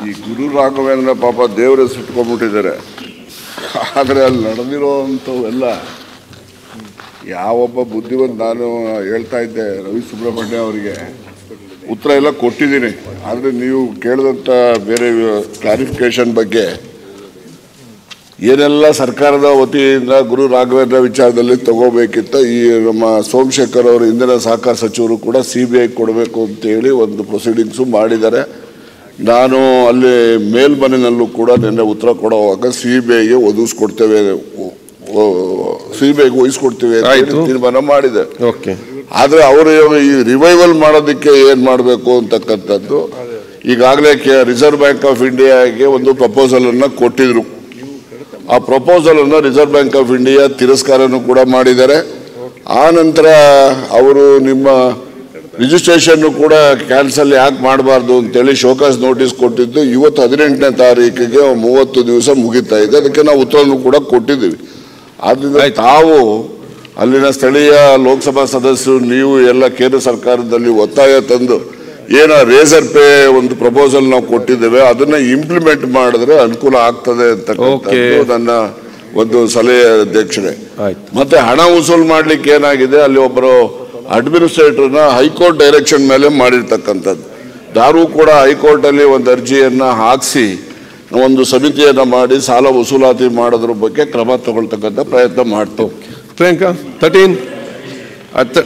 ಈ ಗುರು ರಾಘವೇಂದ್ರ ಪಾಪ ದೇವರ ಸುಟ್ಕೊಂಡ್ಬಿಟ್ಟಿದ್ದಾರೆ ಆದರೆ ಅಲ್ಲಿ ನಡೆದಿರೋವಂಥವೆಲ್ಲ ಯಾವೊಬ್ಬ ಬುದ್ಧಿವಂತ ನಾನು ಹೇಳ್ತಾ ಇದ್ದೆ ರವಿ ಸುಬ್ರಹ್ಮಣ್ಯ ಅವರಿಗೆ ಉತ್ತರ ಎಲ್ಲ ಕೊಟ್ಟಿದ್ದೀನಿ ಆದರೆ ನೀವು ಕೇಳಿದಂಥ ಬೇರೆ ಕ್ಲಾರಿಫಿಕೇಶನ್ ಬಗ್ಗೆ ಏನೆಲ್ಲ ಸರ್ಕಾರದ ವತಿಯಿಂದ ಗುರು ರಾಘವೇಂದ್ರ ವಿಚಾರದಲ್ಲಿ ತಗೋಬೇಕಿತ್ತು ಈ ನಮ್ಮ ಸೋಮಶೇಖರ್ ಅವರು ಇಂದಿನ ಸಹಕಾರ ಸಚಿವರು ಕೂಡ ಸಿ ಬಿ ಐ ಕೊಡಬೇಕು ಅಂತೇಳಿ ಒಂದು ಪ್ರೊಸೀಡಿಂಗ್ಸು ಮಾಡಿದ್ದಾರೆ ನಾನು ಅಲ್ಲಿ ಮೇಲ್ಮನೆಯಲ್ಲೂ ಕೂಡ ನಿನ್ನೆ ಉತ್ತರ ಕೊಡುವಾಗ ಸಿ ಬಿ ಐಗೆ ಒದಗಿಸ್ಕೊಡ್ತೇವೆ ಸಿ ಬಿ ಐಗೆ ವಹಿಸ್ಕೊಡ್ತೇವೆ ಅಂತ ಹೇಳಿ ಆಯ್ತು. ತೀರ್ಮಾನ ಮಾಡಿದೆ ಓಕೆ ಆದರೆ ಅವರು ಈ ರಿವೈವಲ್ ಮಾಡೋದಕ್ಕೆ ಏನು ಮಾಡಬೇಕು ಅಂತಕ್ಕಂಥದ್ದು ಈಗಾಗಲೇ ಕೆ ರಿಸರ್ವ್ ಬ್ಯಾಂಕ್ ಆಫ್ ಇಂಡಿಯಾಗೆ ಒಂದು ಪ್ರಪೋಸಲ್ ಅನ್ನ ಕೊಟ್ಟಿದ್ರು ಆ ಪ್ರಪೋಸಲ್ ಅನ್ನು ರಿಸರ್ವ್ ಬ್ಯಾಂಕ್ ಆಫ್ ಇಂಡಿಯಾ ತಿರಸ್ಕಾರನೂ ಕೂಡ ಮಾಡಿದ್ದಾರೆ ಆ ನಂತರ ಅವರು ನಿಮ್ಮ ರಿಜಿಸ್ಟ್ರೇಷನ್ ಕೂಡ ಕ್ಯಾನ್ಸಲ್ ಯಾಕೆ ಮಾಡಬಾರ್ದು ಅಂತೇಳಿ ಶೋಕಾಸ್ ನೋಟಿಸ್ ಕೊಟ್ಟಿದ್ದು ಇವತ್ತು ಹದಿನೆಂಟನೇ ತಾರೀಕಿಗೆ ಮೂವತ್ತು ದಿವಸ ಮುಗಿತಾ ಇದೆ ಅದಕ್ಕೆ ನಾವು ಉತ್ತರವನ್ನು ಕೂಡ ಕೊಟ್ಟಿದ್ದೀವಿ ಆದ್ರಿಂದ ತಾವು ಅಲ್ಲಿನ ಸ್ಥಳೀಯ ಲೋಕಸಭಾ ಸದಸ್ಯರು ನೀವು ಎಲ್ಲ ಕೇಂದ್ರ ಸರ್ಕಾರದಲ್ಲಿ ಒತ್ತಾಯ ತಂದು ಏನ ರೇಸರ್ ಪೇ ಒಂದು ಪ್ರಪೋಸಲ್ ನಾವು ಕೊಟ್ಟಿದ್ದೇವೆ ಅದನ್ನ ಇಂಪ್ಲಿಮೆಂಟ್ ಮಾಡಿದ್ರೆ ಅನುಕೂಲ ಆಗ್ತದೆ ಅಂತಕ್ಕಂಥದ್ದು Okay. ನನ್ನ ಒಂದು ಸಲಹೆ ಅಧ್ಯಕ್ಷರೇ ಆಯ್ತು. ಮತ್ತೆ ಹಣ ವಸೂಲು ಮಾಡ್ಲಿಕ್ಕೆ ಏನಾಗಿದೆ ಅಲ್ಲಿ ಒಬ್ಬರು ಅಡ್ಮಿನಿಸ್ಟ್ರೇಟರ್ನ ಹೈಕೋರ್ಟ್ ಡೈರೆಕ್ಷನ್ ಮೇಲೆ ಮಾಡಿರ್ತಕ್ಕಂಥದ್ದು ಯಾರು ಕೂಡ ಹೈಕೋರ್ಟ್ ಅಲ್ಲಿ ಒಂದು ಅರ್ಜಿಯನ್ನ ಹಾಕಿಸಿ ಒಂದು ಸಮಿತಿಯನ್ನ ಮಾಡಿ ಸಾಲ ವಸೂಲಾತಿ ಮಾಡೋದ್ರ ಬಗ್ಗೆ ಕ್ರಮ ತಗೊಳ್ತಕ್ಕಂಥ ಪ್ರಯತ್ನ ಮಾಡ್ತೇವೆ ಪ್ರಿಯಾಂಕಾ ತರ್ಟೀನ್ ಹತ್ತು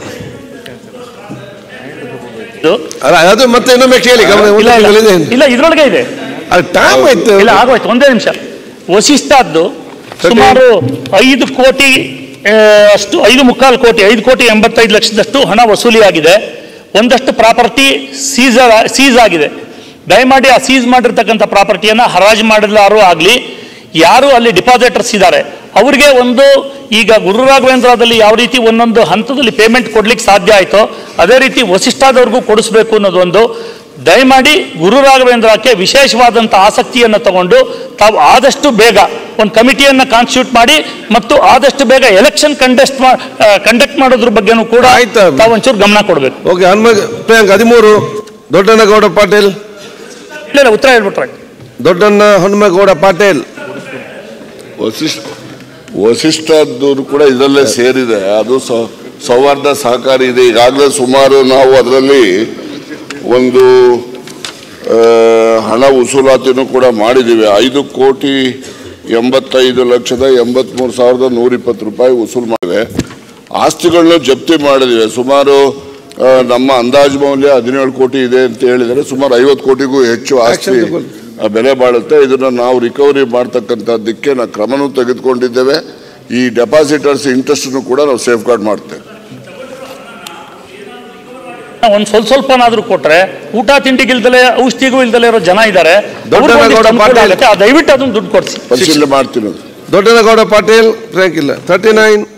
ಅಲ್ಲ ಅದು ಮತ್ತೆ ಇನ್ನೊಮ್ಮೆ ಕೇಳಿ ಗಮನ ಇಲ್ಲ ಇಲ್ಲ ಇದೆ. ಇಲ್ಲ ಇದ್ರೊಳಗೆ ಇದೆ ಅದು ಟೈಮ್ ಆಯ್ತು ಇಲ್ಲ ಆಗೋಯ್ತು ಒಂದೇ ನಿಮಿಷ ವಸಿಷ್ಠದ್ದು ಸುಮಾರು ಐದು ಕೋಟಿ ಆ, ಅಷ್ಟು ಐದು ಮುಕ್ಕಾಲು ಕೋಟಿ ಐದು ಕೋಟಿ ಎಂಬತ್ತೈದು ಲಕ್ಷದಷ್ಟು ಹಣ ವಸೂಲಿಯಾಗಿದೆ ಒಂದಷ್ಟು ಪ್ರಾಪರ್ಟಿ ಸೀಸ್ ಸೀಸ್ ಆಗಿದೆ ದಯಮಾಡಿ ಆ ಸೀಸ್ ಮಾಡಿರ್ತಕ್ಕಂಥ ಪ್ರಾಪರ್ಟಿಯನ್ನು ಹರಾಜು ಮಾಡಿದಾರು ಆಗಲಿ ಯಾರು ಅಲ್ಲಿ ಡಿಪಾಸಿಟರ್ಸ್ ಇದ್ದಾರೆ ಅವರಿಗೆ ಒಂದು ಈಗ ಗುರು ರಾಘವೇಂದ್ರದಲ್ಲಿ ಯಾವ ರೀತಿ ಒಂದೊಂದು ಹಂತದಲ್ಲಿ ಪೇಮೆಂಟ್ ಕೊಡ್ಲಿಕ್ಕೆ ಸಾಧ್ಯ ಆಯಿತೋ ಅದೇ ರೀತಿ ವಸಿಷ್ಠದವ್ರಿಗೂ ಕೊಡಿಸ್ಬೇಕು ಅನ್ನೋದೊಂದು ದಯಮಾಡಿ ಗುರು ರಾಘವೇಂದ್ರಕ್ಕೆ ವಿಶೇಷವಾದಂಥ ಆಸಕ್ತಿಯನ್ನು ತಗೊಂಡು ತಾವು ಆದಷ್ಟು ಬೇಗ ಒಂದು ಕಮಿಟಿಯನ್ನು ಕಾನ್ಸ್ಟಿಟ್ಯೂಟ್ ಮಾಡಿ ಮತ್ತು ಆದಷ್ಟು ಬೇಗ ಎಲೆಕ್ಷನ್ ಕಂಟೆಸ್ಟ್ ಕಂಡಕ್ಟ್ ಮಾಡೋದ್ರ ಬಗ್ಗೆನೂ ಕೂಡ ಆಯ್ತು. ತಾವು ಒಂಚೂರು ಗಮನ ಕೊಡಬೇಕು ಓಕೆ ಹನುಮ ಪ್ರಿಯಾಂಕ ಹದಿಮೂರು ದೊಡ್ಡನಗೌಡ ಪಾಟೀಲ್ ಇಲ್ಲ ಇಲ್ಲ, ಉತ್ತರ ಹೇಳ್ಬಿಟ್ರೆ ದೊಡ್ಡಣ್ಣ ಹನುಮೇಗೌಡ ಪಾಟೀಲ್ ವಸಿಷ್ಠ ವಸಿಷ್ಠದವರು ಕೂಡ ಇದರಲ್ಲೇ ಸೇರಿದೆ ಅದು ಸೌ- ಸೌಹಾರ್ದ ಸಹಕಾರಿ ಇದೆ ಈಗಾಗಲೇ ಸುಮಾರು ನಾವು ಅದರಲ್ಲಿ ಒಂದು ಆ, ಹಣ ವಸೂಲಾತಿನೂ ಕೂಡ ಮಾಡಿದ್ದೀವಿ ಐದು ಕೋಟಿ ಎಂಬತ್ತೈದು ಲಕ್ಷದ ಎಂಬತ್ಮೂರು ಸಾವಿರದ ನೂರಿಪ್ಪತ್ತು ರೂಪಾಯಿ ವಸೂಲು ಮಾಡಿವೆ ಆಸ್ತಿಗಳನ್ನ ಜಪ್ತಿ ಮಾಡಿದ್ದೀವಿ ಸುಮಾರು ಆ, ನಮ್ಮ ಅಂದಾಜು ಮೌಲ್ಯ ಹದಿನೇಳು ಕೋಟಿ ಇದೆ ಅಂತ ಹೇಳಿದರೆ ಸುಮಾರು ಐವತ್ತು ಕೋಟಿಗೂ ಹೆಚ್ಚು ಆಸ್ತಿ ಆ, ಬೆಲೆ ಬಾಳುತ್ತೆ ಇದನ್ನ ನಾವು ರಿಕವರಿ ಮಾಡ್ತಕ್ಕಂಥದ್ದಕ್ಕೆ ನಾವು ಕ್ರಮನೂ ತೆಗೆದುಕೊಂಡಿದ್ದೇವೆ ಈ ಡೆಪಾಸಿಟರ್ಸ್ ಇಂಟ್ರೆಸ್ಟ್ನು ಕೂಡ ನಾವು ಸೇಫ್ ಗಾರ್ಡ್ ಮಾಡ್ತೇವೆ ಒಂದು ಸ್ವಲ್ಪ ಸ್ವಲ್ಪನಾದ್ರೂ ಕೊಟ್ರೆ ಊಟ ತಿಂಡಿಗಿಲ್ದಲೆ ಔಷಧಿಗೂ ಇಲ್ದಲೆ ಇರೋ ಜನ ಇದ್ದಾರೆ ದೊಡ್ಡನಗೌಡ ಪಾಟೀಲ್. ದಯವಿಟ್ಟು ಅದನ್ನ ದುಡ್ಡು ಕೊಡಿಸಿ ಪರಿಶೀಲನೆ ಮಾಡ್ತೀನಿ ಅದು ದೊಡ್ಡನಗೌಡ ಪಾಟೀಲ್ ಪ್ರಿಯಾಂಕ್ ಇಲ್ಲ ತರ್ಟಿ ನೈನ್